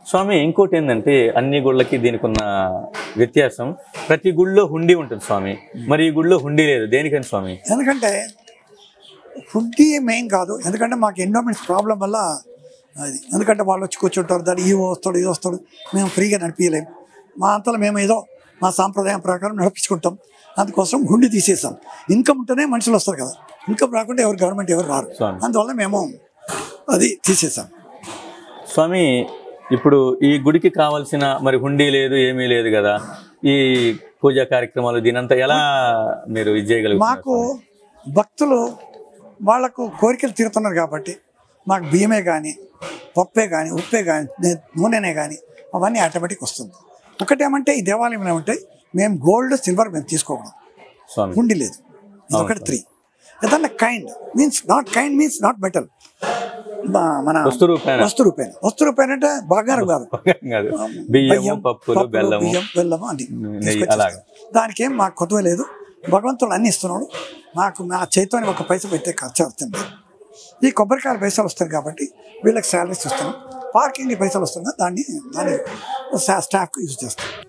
స్వామి ఇంకోటి ఏంటంటే అన్ని గుళ్ళకి దీనికి ఉన్న వ్యత్యాసం ప్రతి గుళ్ళో హుండీ ఉంటుంది స్వామి మరి ఈ గుళ్ళో హుండీ లేదు దేనికని స్వామి ఎందుకంటే హుడ్డీ మెయిన్ కాదు ఎందుకంటే మాకు ఎండోమెంట్స్ ప్రాబ్లం వల్ల అది ఎందుకంటే వాళ్ళు వచ్చి కూర్చుంటారు దాన్ని ఈ వస్తాడు ఇది వస్తాడు మేము ఫ్రీగా నడిపించలేము మా అంతలో మేము ఏదో మా సాంప్రదాయం ప్రకారం నడిపించుకుంటాం అందుకోసం హుండీ తీసేసాం ఇన్కమ్ ఉంటేనే మనుషులు వస్తారు కదా ఇన్కమ్ రాకుంటే ఎవరు గవర్నమెంట్ ఎవరు రారు స్వామి. అందువల్ల మేము అది తీసేసాం స్వామి ఇప్పుడు ఈ గుడికి కావాల్సిన మరి హుండీ లేదు ఏమీ లేదు కదా ఈ పూజా కార్యక్రమాలు దీనంతా ఎలా మీరు ఇది చేయగలుగుతారు మాకు భక్తులు వాళ్ళకు కోరికలు తీరుతున్నారు కాబట్టి మాకు బియ్యమే కానీ పప్పే కానీ ఉప్పే కానీ నే- నూనెనే కానీ అవన్నీ ఆటోమేటిక్ వస్తుంది ఒకటేమంటే ఈ దేవాలయంలో ఏమంటే మేము గోల్డ్ సిల్వర్ మేము తీసుకోకూడదు స్వామి ఉండి లేదు ఇది ఒకటి త్రీ ఏదన్నా kind means not kind means not metal మన వస్తు రూపాయన వస్తు రూపాయన వస్తు రూపాయన అంటే బంగారం కాదు కాదు బియ్యము బియ్యం, పప్పులు పప్పులు, బెల్లము బియ్యం బెల్లము అని నెయ్యి తీసుకొచ్చేస్తాం. అలాగా. దానికి ఏం మాకు కొద్దువ లేదు భగవంతుడు అన్ని ఇస్తున్నాడు నాకు మా చేతితో ఒక పైసా పెట్టే ఖర్చు అవుతుంది ఈ కొబ్బరికాయల పైసలు వస్తాయి కాబట్టి వీళ్ళకి శాలరీస్ ఇస్తున్నాం పార్కింగ్ పైసలు వస్తున్నాయి దాన్ని దాన్ని స్టాఫ్కి యూజ్ చేస్తాం